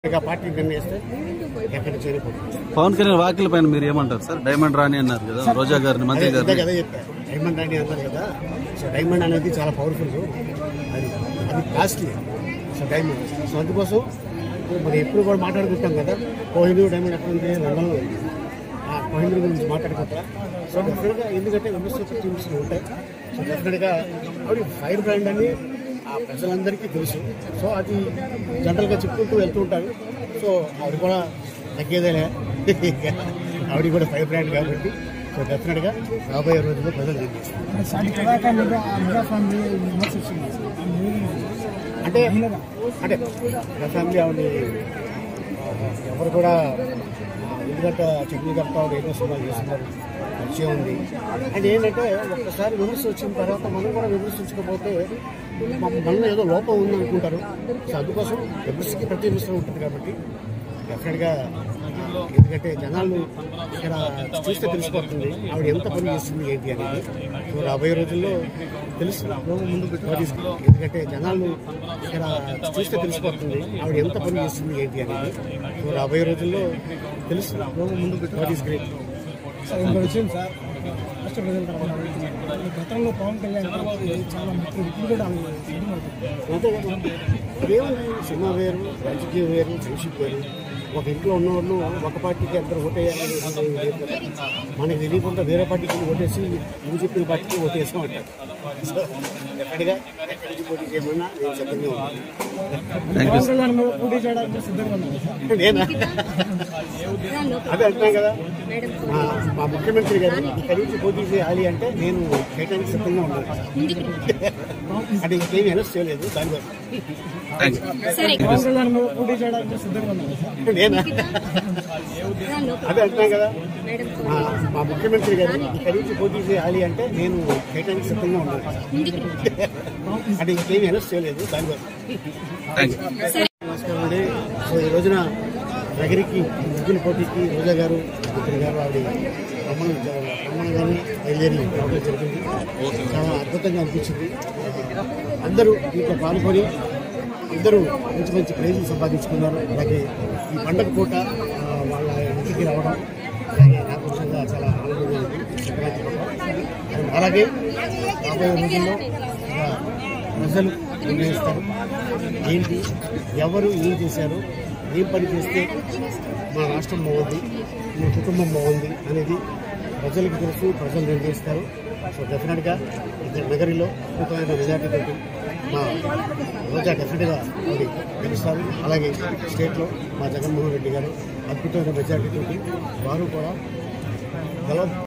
ఇక పార్టీ నిర్ణయిస్తే ఎక్కడ చేరిపోతుంది పవన్ కళ్యాణ్ వ్యాఖ్యల పైన మీరు ఏమంటారు సార్ డైమండ్ రాణి అన్నారు కదా రోజా గారిని మంత్రి అదే గారిని కదా చెప్పారు డైమండ్ అని అన్నారు కదా సో డైమండ్ అనేది చాలా పవర్ఫుల్ అది అది కాస్ట్లీ సో డైమండ్ సో అందుకోసం మరి ఎప్పుడు కూడా మాట్లాడుకుంటాం కదా కోహినూర్ డైమండ్ ఎక్కడ ఉంది లండన్లో ఉంది ఆ కోహినూర్ గురించి మాట్లాడుకుంటా సో డెఫినెట్గా ఎందుకంటే విమర్శించే టీమ్స్ ఉంటాయి సో డెఫినెట్గా ఆవిడ ఫైర్ బ్రాండ్ అని ఆ ప్రజలందరికీ తెలుసు సో అది జనరల్గా చెప్పుకుంటూ వెళ్తూ ఉంటారు సో ఆవిడ కూడా తగ్గేదేలే ఆవిడ కూడా ఫైర్ బ్రాండ్ కాబట్టి సో డెఫినెట్గా రాబోయే రోజుల్లో ప్రజలు నిర్ణయిస్తారు సాటి కళాకారులు మీద ఆ మెగా ఫ్యామిలీ విమర్శ వచ్చింది అంటే అంటే నా ఫ్యామిలీ ఆవిడ ఎవరు కూడా ఎందుకంటే చట్నీ కడతా ఆవిడ ఏదో సినిమాలు చేస్తున్నారు మంచిగా ఉంది అండ్ ఏంటంటే ఒక్కసారి విమర్శ వచ్చిన తర్వాత మనం కూడా విమర్శించకపోతే మన- మనలో ఏదో లోపం ఉంది అనుకుంటారు సో అందుకోసం విమర్శకి ప్రతి విమర్శ ఉంటుంది కాబట్టి డెఫినెట్గా ఎందుకంటే జనాలు ఇక్కడ చూస్తే తెలిసిపోతుంది ఆవిడ ఎంత పని చేస్తుంది ఏంటి అనేది సో రాబోయే రోజుల్లో తెలుసు ముందు ఎందుకంటే జనాలు ఇక్కడ చూస్తే తెలిసిపోతుంది ఆవిడ ఎంత పని చేస్తుంది ఏంటి అనేది సో రాబోయే రోజుల్లో తెలుసు ముందు గ్రేట్ సార్ ఇంకో విషయం సార్ రాష్ట్ర ప్రజల తరఫున అడుగుతున్నాను. ఈ గతంలో పవన్ కళ్యాణ్ గారికి చాలా ముఖ్యం ఇప్పుడు కూడా ఆమె సినిమా అవుతుంది. అంతే కదా ఇదేముంది సినిమా వేరు రాజకీయం వేరు ఫ్రెండ్షిప్ వేరు ఒక ఇంట్లో ఉన్నవాళ్ళు ఒక పార్టీకి అందరూ ఓటేయాలని లేదు కదా. మనకి తెలియకుండా వేరే పార్టీకి ఓటేసి నువ్వు చెప్పిన పార్టీకి ఓటేసాం అంటారు సో డెఫినెట్గా ఎక్కడి నుంచి పోటీ చేయమన్నా నేను సిద్ధంగా ఉన్నాను పవన్ కళ్యాణ్ మీద పోటీ చేయడానికి సిద్ధంగా ఉన్నారు సార్ నేనా అదే అంటున్నాం కదా మా మా ముఖ్యమంత్రి గారు ఇక్కడి నుంచి పోటీ చేయాలి అంటే నేను చేయడానికి సిద్ధంగా ఉన్నాను అంటే ఇంకేమీ అనౌన్స్ చేయలేదు దానికోసం థ్యాంక్ యూ పవన్ కళ్యాణ్ మీద పోటీ చేయడానికి సిద్ధంగా ఉన్నారు సార్ నేనా అదే అంటున్నాం కదా మా మా ముఖ్యమంత్రి గారు ఇక్కడి నుంచి పోటీ చేయాలి అంటే నేను చేయడానికి సిద్ధంగా ఉన్నాను అంటే ఇంకేమీ అనౌన్స్ చేయలేదు దానికోసం థ్యాంక్ యూ నమస్కారం అండి సో ఈ రోజున నగరికి ముగ్గుల పోటీకి రోజా గారు మంత్రి గారు ఆవిడ రమణ రమణ గారిని బయలుదేరి రావడం జరిగింది చాలా అద్భుతంగా అనిపించింది అందరూ దీంట్లో పాల్గొని అందరూ మంచి మంచి ప్రైజులు సంపాదించుకున్నారు అలాగే ఈ పండగ పూట ఆ, వాళ్ళ ఇంటికి రావడం అలాగే నాకు నిజంగా చాలా ఆనందంగా ఉంది సంక్రాంతి పూట. అండ్ అలాగే రాబోయే రోజుల్లో ఇక ప్రజలు నిర్ణయిస్తారు ఏంటి ఎవరు ఏం చేశారు ఏం పని చేస్తే మన రాష్ట్రం బాగుంది మన కుటుంబం బాగుంది అనేది ప్రజలకు తెలుసు ప్రజలు నిర్ణయిస్తారు సో డెఫినెట్గా ఇక్కడ నగరిలో అద్భుతమైన మెజార్టీ తోటి మా రోజా డెఫినెట్గా అది గెలుస్తారు అలాగే స్టేట్లో మా జగన్మోహన్ రెడ్డి గారు అద్భుతమైన మెజార్టీ తోటి వారు కూడా గెలవ